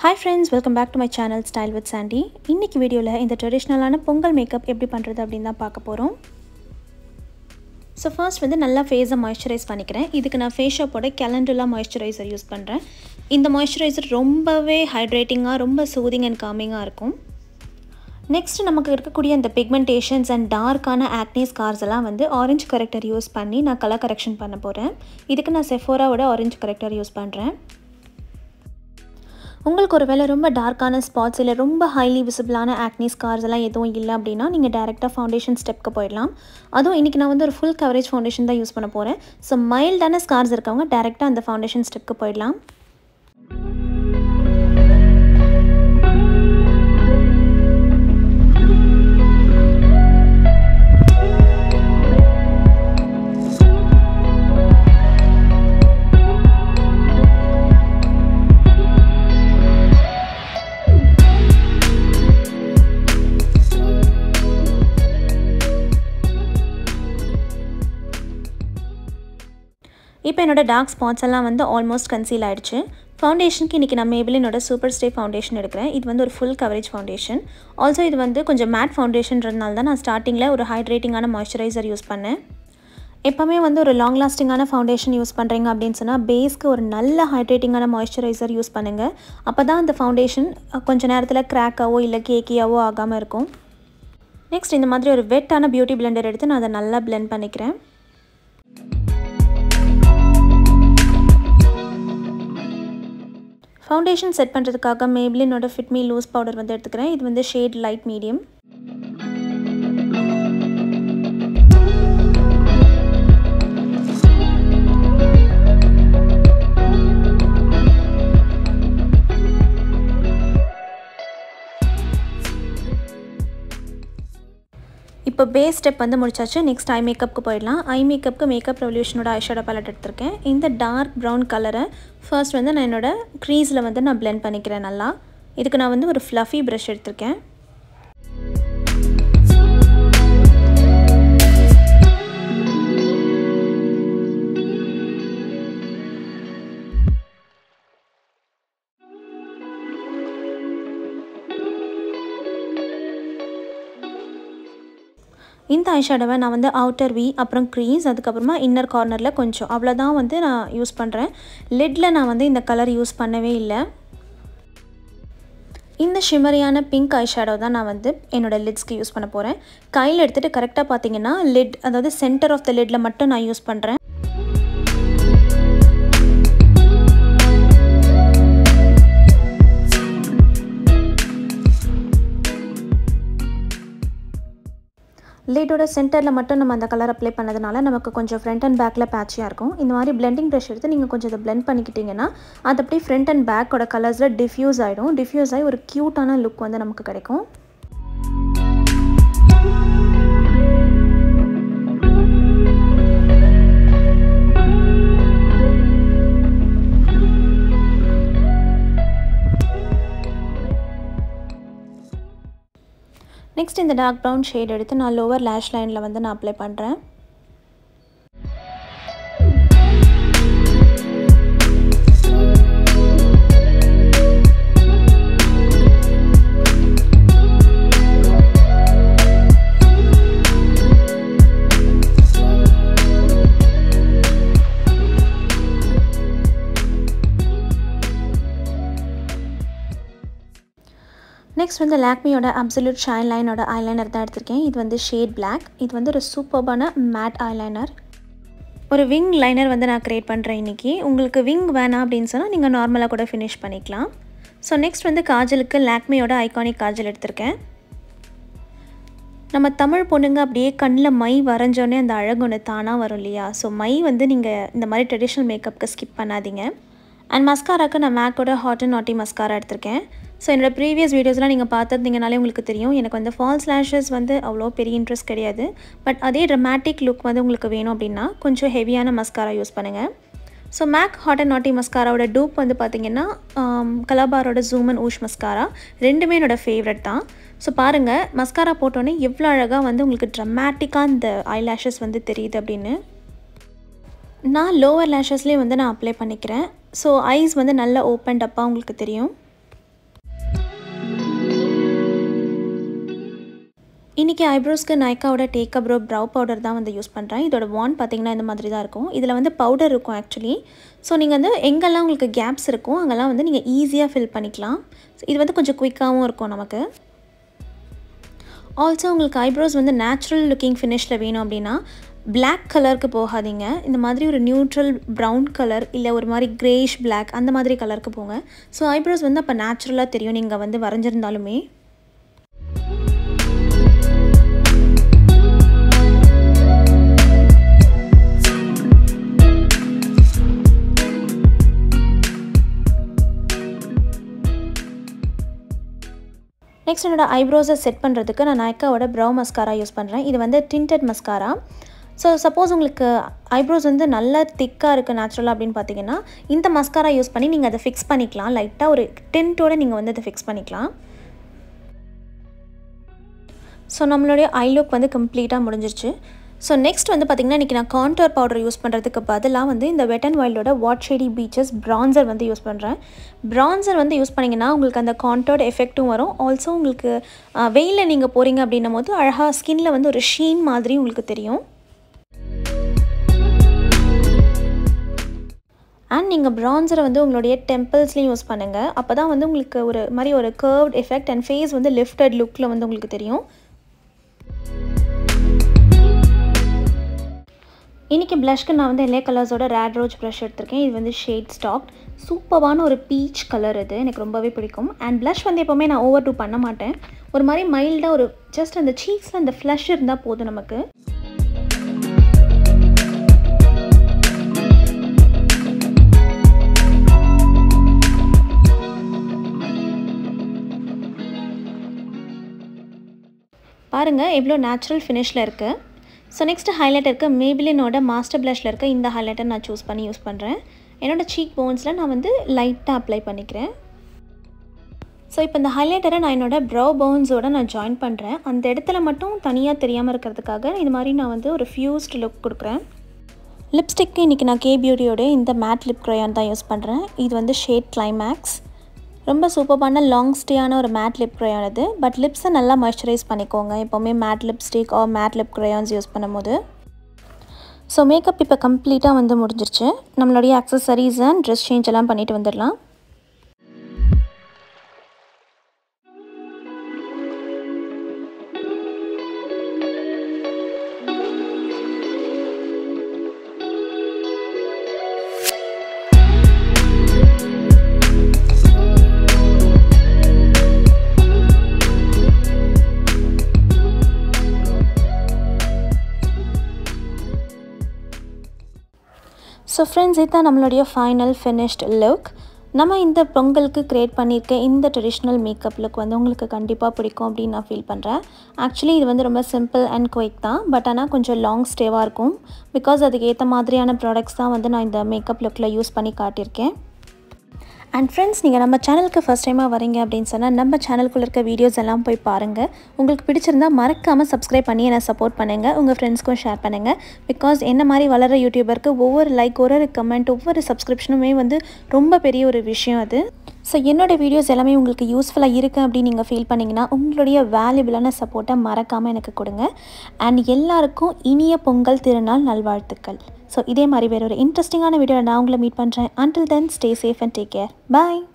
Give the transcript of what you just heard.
hi friends welcome back to my channel style with Sandy இன்றைக்கி வீடியோவில் இந்த ட்ரெடிஷ்னலான Pongal makeup எப்படி பண்ணுறது அப்படின்னு தான் பார்க்க போகிறோம் ஸோ ஃபர்ஸ்ட் வந்து நல்லா ஃபேஸை மாய்ஸ்சரைஸ் பண்ணிக்கிறேன் இதுக்கு நான் ஃபேஸ் ஷாப்போட கேலண்டுலா மாய்ஸ்சரைசர் யூஸ் பண்ணுறேன் இந்த மாய்ஸ்சரைசர் ரொம்பவே ஹைட்ரேட்டிங்காக ரொம்ப சூதிங் அண்ட் காமிங்காக இருக்கும் நெக்ஸ்ட் நமக்கு இருக்கக்கூடிய இந்த பிக்மெண்டேஷன்ஸ் அண்ட் டார்க்கான ஆக்னி ஸ்கார்ஸ் எல்லாம் வந்து ஆரஞ்சு கரெக்டர் யூஸ் பண்ணி நான் கலர் கரெக்ஷன் பண்ண போகிறேன் இதுக்கு நான் செஃபோராவோட ஆரஞ்சு கரெக்டர் யூஸ் பண்ணுறேன் உங்களுக்கு ஒரு வேளை ரொம்ப டார்க்கான ஸ்பாட்ஸ் இல்லை ரொம்ப ஹைலி விசிபிளான ஆக்னி ஸ்கார்ஸ் எல்லாம் எதுவும் இல்லை அப்படின்னா நீங்கள் டேரெக்டாக ஃபவுண்டேஷன் ஸ்டெப்க்கு போயிடலாம் அதுவும் இன்றைக்கி நான் வந்து ஒரு ஃபுல் கவரேஜ் ஃபவுண்டேஷன் தான் யூஸ் பண்ண போகிறேன் ஸோ மைல்டான ஸ்கார்ஸ் இருக்கவங்க டேரெக்டாக அந்த ஃபவுண்டேஷன் ஸ்டெப்க்கு போயிடலாம் இப்போ என்னோடய டார்க் ஸ்பாட்ஸ் எல்லாம் வந்து ஆல்மோஸ்ட் கன்சீல் ஆகிடுச்சு ஃபவுண்டேஷனுக்கு இன்றைக்கி நான் மேபிளினோட சூப்பர் ஸ்டே ஃபவுண்டேஷன் எடுக்கிறேன் இது வந்து ஒரு ஃபுல் கவரேஜ் ஃபவுண்டேஷன் ஆல்சோ இது வந்து கொஞ்சம் மேட் ஃபவுண்டேஷன்றதுனால தான் நான் ஸ்டார்டிங்கில் ஒரு ஹைட்ரேட்டிங்கான மாய்ஸ்சரைசர் யூஸ் பண்ணேன் எப்போவுமே வந்து ஒரு லாங் லாஸ்டிங்கான ஃபவுண்டேஷன் யூஸ் பண்ணுறீங்க அப்படின்னு சொன்னால் பேஸ்க்கு ஒரு நல்ல ஹைட்ரேட்டிங்கான மாய்ஸ்சரைசர் யூஸ் பண்ணுங்கள் அப்போ தான் அந்த ஃபவுண்டேஷன் கொஞ்சம் நேரத்தில் க்ராக்காவோ இல்லை கேக்கியாவோ ஆகாமல் இருக்கும் நெக்ஸ்ட் இந்த மாதிரி ஒரு வெட்டான பியூட்டி பிளெண்டர் எடுத்து நான் அதை நல்லா பிளெண்ட் பண்ணிக்கிறேன் ஃபவுண்டேஷன் செட் பண்ணுறதுக்காக மேப்ளினோட ஃபிட்மி லூஸ் பவுடர் வந்து எடுத்துக்கிறேன் இது வந்து ஷேட் லைட் மீடியம் இப்போ பேஸ் ஸ்டெப் வந்து முடிச்சாச்சு நெக்ஸ்ட் ஐ மேக்கப்புக்கு போயிடலாம் ஐ மேக்கப்புக்கு மேக்கப் ரெவல்யூஷனோட ஐஷேடோ பேலட் எடுத்திருக்கேன் இந்த டார்க் ப்ரௌன் கலரை ஃபர்ஸ்ட் வந்து நான் என்னோடய க்ரீஸில் வந்து நான் பிளெண்ட் பண்ணிக்கிறேன் நல்லா இதுக்கு நான் வந்து ஒரு ஃப்ளஃபி ப்ரஷ் எடுத்திருக்கேன் இந்த ஐஷேடோவை நான் வந்து அவுட்டர் வி அப்புறம் க்ரீஸ் அதுக்கப்புறமா இன்னர் கார்னரில் கொஞ்சம் அவ்வளோதான் வந்து நான் யூஸ் பண்ணுறேன் லிட்டில் நான் வந்து இந்த கலர் யூஸ் பண்ணவே இல்லை இந்த ஷிமரியான பிங்க் ஐஷேடோ தான் நான் வந்து என்னோடய லிட்ஸ்க்கு யூஸ் பண்ண போகிறேன் கையில் எடுத்துகிட்டு கரெக்டாக பார்த்தீங்கன்னா லிட் அதாவது சென்டர் ஆஃப் த லிட்டில் மட்டும் நான் யூஸ் பண்ணுறேன் லிடோட சென்டரில் மட்டும் நம்ம அந்த கலர் அப்ளை பண்ணதுனால நமக்கு கொஞ்சம் ஃப்ரண்ட் அண்ட் பேக்கில் பேட்சியாக இருக்கும் இந்த மாதிரி பிளெண்டிங் ப்ரஷ் எடுத்து நீங்கள் கொஞ்சம் இதை பிளெண்ட் பண்ணிக்கிட்டிங்கன்னா அது அப்படியே ஃப்ரண்ட் அண்ட் பேக்கோட கலர்ஸில் டிஃப்யூஸ் ஆகிடும் டிஃப்யூஸ் ஆகி ஒரு க்யூட்டான லுக் வந்து நமக்கு கிடைக்கும் நெக்ஸ்ட் இந்த டார்க் ப்ரௌன் ஷேட் எடுத்து நான் லோவர் லேஷ் லைனில் வந்து நான் அப்ளை பண்ணுறேன் நெக்ஸ்ட் வந்து லாக்மியோட அப்சல்யூட் ஷைன் லைனோட ஐலைனர் தான் எடுத்திருக்கேன் இது வந்து ஷேட் பிளாக் இது வந்து ஒரு சூப்பர்பான மேட் ஐலைனர் ஒரு விங் லைனர் வந்து நான் க்ரியேட் பண்ணுறேன் இன்றைக்கி உங்களுக்கு விங் வேணாம் அப்படின்னு சொன்னால் நீங்கள் நார்மலாக கூட ஃபினிஷ் பண்ணிக்கலாம் ஸோ நெக்ஸ்ட் வந்து காஜலுக்கு லாக்மியோட ஐகானிக் காஜல் எடுத்திருக்கேன் நம்ம தமிழ் பொண்ணுங்க அப்படியே கண்ணில் மை வரைஞ்சோடனே அந்த அழகு ஒன்று தானாக வரும் இல்லையா ஸோ மை வந்து நீங்கள் இந்த மாதிரி ட்ரெடிஷ்னல் மேக்கப்புக்கு ஸ்கிப் பண்ணாதீங்க அண்ட் மஸ்காராக்கு நான் மேக்கோட ஹாட் அண்ட் நாட்டி மஸ்காரா எடுத்திருக்கேன் ஸோ என்னோடய ப்ரீவியஸ் வீடியோஸ்லாம் நீங்கள் பார்த்துருந்தீங்கனாலே உங்களுக்கு தெரியும் எனக்கு வந்து ஃபால்ஸ் லேஷஸ் வந்து அவ்வளோ பெரிய இன்ட்ரெஸ்ட் கிடையாது பட் அதே ட்ரமாட்டிக் லுக் வந்து உங்களுக்கு வேணும் அப்படின்னா கொஞ்சம் ஹெவியான மஸ்காரா யூஸ் பண்ணுங்கள் so Mac hot and naughty மஸ்காராவோட டூப் வந்து பார்த்திங்கன்னா கலாபாரோட ஜூம் அண்ட் ஊஷ் மஸ்காரா ரெண்டுமே என்னோடய ஃபேவரட் தான் ஸோ பாருங்கள் மஸ்காரா போட்டோன்னே எவ்வளோ அழகாக வந்து உங்களுக்கு ட்ரமாட்டிக்காக இந்த ஐ லேஷஸ் வந்து தெரியுது அப்படின்னு நான் லோவர் லேஷஸ்லேயே வந்து நான் அப்ளை பண்ணிக்கிறேன் ஸோ ஐஸ் வந்து நல்லா ஓப்பன் அப்பாக உங்களுக்கு தெரியும் இன்றைக்கி ஐப்ரோஸ்க்கு நைக்காவோட டேக் ப்ரோ ப்ரௌ பவுடர் தான் வந்து யூஸ் பண்ணுறேன் இதோட வான் பார்த்திங்கன்னா இந்த மாதிரி தான் இருக்கும் இதில் வந்து பவுடர் இருக்கும் ஆக்சுவலி ஸோ நீங்கள் வந்து எங்கெல்லாம் உங்களுக்கு கேப்ஸ் இருக்கும் அங்கெல்லாம் வந்து நீங்கள் ஈஸியாக ஃபில் பண்ணிக்கலாம் இது வந்து கொஞ்சம் குயிக்காகவும் இருக்கும் நமக்கு ஆல்சோ உங்களுக்கு ஐப்ரோஸ் வந்து நேச்சுரல் லுக்கிங் ஃபினிஷில் வேணும் அப்படின்னா பிளாக் கலருக்கு போகாதீங்க இந்த மாதிரி ஒரு நியூட்ரல் ப்ரௌன் கலர் இல்லை ஒரு மாதிரி க்ரேஷ் பிளாக் அந்த மாதிரி கலருக்கு போங்க ஸோ ஐப்ரோஸ் வந்து அப்போ நேச்சுரலாக தெரியும் நீங்கள் வந்து வரைஞ்சிருந்தாலுமே நெக்ஸ்ட் என்னோட ஐப்ரோஸை செட் பண்ணுறதுக்கு நான் நைக்காவோட ப்ரௌ மஸ்காரா யூஸ் பண்ணுறேன் இது வந்து டிண்டட் மஸ்காரா ஸோ சப்போஸ் உங்களுக்கு ஐப்ரோஸ் வந்து நல்லா திக்காக இருக்குது நேச்சுரலாக அப்படின்னு பார்த்தீங்கன்னா இந்த மஸ்காரா யூஸ் பண்ணி நீங்கள் அதை ஃபிக்ஸ் பண்ணிக்கலாம் லைட்டாக ஒரு டென்ட்டோடு நீங்கள் வந்து அதை ஃபிக்ஸ் பண்ணிக்கலாம் ஸோ நம்மளுடைய ஐ லுக் வந்து கம்ப்ளீட்டாக முடிஞ்சிருச்சு ஸோ நெக்ஸ்ட் வந்து பார்த்திங்கன்னா இன்றைக்கி நான் கான்டோர் பவுடர் யூஸ் பண்ணுறதுக்கு பதிலாக வந்து இந்த வெட் அண்ட் வைல்டோட வாட் ஷேடி பீச்சஸ் ப்ரான்சர் வந்து யூஸ் பண்ணுறேன் ப்ரான்சர் வந்து யூஸ் பண்ணிங்கன்னா உங்களுக்கு அந்த கான்டோர்ட் எஃபெக்ட்டும் வரும் ஆல்சோ உங்களுக்கு வெயிலில் நீங்கள் போகிறீங்க அப்படின்னும் போது அழகாக ஸ்கின்னில் வந்து ஒரு ஷீன் மாதிரி உங்களுக்கு தெரியும் அண்ட் நீங்கள் ப்ரான்சரை வந்து உங்களுடைய டெம்பிள்ஸ்லேயும் யூஸ் பண்ணுங்கள் அப்போ தான் வந்து உங்களுக்கு ஒரு மாதிரி ஒரு கர்வ்ட் எஃபெக்ட் அண்ட் ஃபேஸ் வந்து லிஃப்டட் லுக்கில் வந்து உங்களுக்கு தெரியும் இன்றைக்கி ப்ளஷ்க்கு நான் வந்து எல்ஏ கலர்ஸோட ரேட் ரோஜ் ப்ரஷ் எடுத்திருக்கேன் இது வந்து ஷேட் ஸ்டாக் சூப்பரான ஒரு பீச் கலர் இது எனக்கு ரொம்பவே பிடிக்கும் அண்ட் ப்ளஷ் வந்து எப்போவுமே நான் ஓவர் டூ பண்ண மாட்டேன் ஒரு மாதிரி மைல்டாக ஒரு ஜஸ்ட் அந்த சீக்ஸில் அந்த ஃப்ளஷ் இருந்தால் போதும் நமக்கு பாருங்கள் எவ்வளோ நேச்சுரல் ஃபினிஷில் இருக்குது ஸோ நெக்ஸ்ட்டு ஹைலைட்டருக்கு மேபிலினோட மாஸ்டர் ப்ளஷில் இருக்க இந்த ஹைலைட்டர் நான் சூஸ் பண்ணி யூஸ் பண்ணுறேன் என்னோடய சீக் போன்ஸில் நான் வந்து லைட்டாக அப்ளை பண்ணிக்கிறேன் ஸோ இப்போ இந்த ஹைலைட்டரை நான் என்னோடய ப்ரௌ பவுன்ஸோடு நான் ஜாயின் பண்ணுறேன் அந்த இடத்துல மட்டும் தனியாக தெரியாமல் இருக்கிறதுக்காக இது மாதிரி நான் வந்து ஒரு ஃபியூஸ்ட் லுக் கொடுக்குறேன் லிப்ஸ்டிக்கு இன்றைக்கி நான் கே பியூட்டியோட இந்த மேட் லிப் க்ரையான் தான் யூஸ் பண்ணுறேன் இது வந்து ஷேட் கிளைமேக்ஸ் ரொம்ப சூப்பரான லாங் ஸ்டேயான ஒரு மேட் லிப் க்ரையான் இது பட் லிப்ஸை நல்லா மாய்ஸ்சரைஸ் பண்ணிக்கோங்க எப்போவுமே matte lipstick or matte lip crayons use பண்ணும்போது ஸோ மேக்கப் இப்போ கம்ப்ளீட்டாக வந்து முடிஞ்சிருச்சு நம்மளுடைய அக்சசரிஸ் அண்ட் ட்ரெஸ் சேஞ்ச் எல்லாம் பண்ணிவிட்டு வந்துடலாம் ஸோ ஃப்ரெண்ட்ஸ் இதுதான் நம்மளுடைய ஃபைனல் ஃபினிஷ்ட் லுக் நம்ம இந்த பொங்கலுக்கு க்ரியேட் பண்ணியிருக்க இந்த ட்ரெடிஷ்னல் மேக்கப் லுக் வந்து உங்களுக்கு கண்டிப்பாக பிடிக்கும் அப்படின்னு நான் ஃபீல் பண்ணுறேன் ஆக்சுவலி இது வந்து ரொம்ப சிம்பிள் அண்ட் குயிக் தான் பட் ஆனால் கொஞ்சம் லாங் ஸ்டேவாக இருக்கும் பிகாஸ் அதுக்கு ஏற்ற மாதிரியான ப்ராடக்ட்ஸ் தான் வந்து நான் இந்த மேக்கப் லுக்கில் யூஸ் பண்ணி காட்டியிருக்கேன் அண்ட் ஃப்ரெண்ட்ஸ் நீங்கள் நம்ம சேனலுக்கு ஃபஸ்ட் டைமாக வரீங்க அப்படின்னு சொன்னால் நம்ம சேனலுக்குள்ளே இருக்க வீடியோஸ் எல்லாம் போய் பாருங்கள் உங்களுக்கு பிடிச்சிருந்தா மறக்காமல் சப்ஸ்கிரைப் பண்ணி என்னை சப்போர்ட் பண்ணுங்கள் உங்கள் ஃப்ரெண்ட்ஸ்க்கும் ஷேர் பண்ணுங்கள் பிகாஸ் என்ன மாதிரி வளர யூடியூபருக்கு ஒவ்வொரு லைக் ஒரு ஒரு கமெண்ட் ஒவ்வொரு சப்ஸ்கிரிப்ஷனுமே வந்து ரொம்ப பெரிய ஒரு விஷயம் அது ஸோ என்னோடய வீடியோஸ் எல்லாமே உங்களுக்கு யூஸ்ஃபுல்லாக இருக்குது அப்படின்னு நீங்கள் ஃபீல் பண்ணிங்கன்னா உங்களுடைய வேல்யூபிளான சப்போர்ட்டை மறக்காமல் எனக்கு கொடுங்க அண்ட் எல்லாருக்கும் இனிய பொங்கல் திருநாள் நல்வாழ்த்துக்கள் ஸோ இதே மாதிரி வேற ஒரு இன்ட்ரெஸ்டிங்கான வீடியோவில் நான் உங்களை மீட் பண்ணுறேன் until then stay safe and take care bye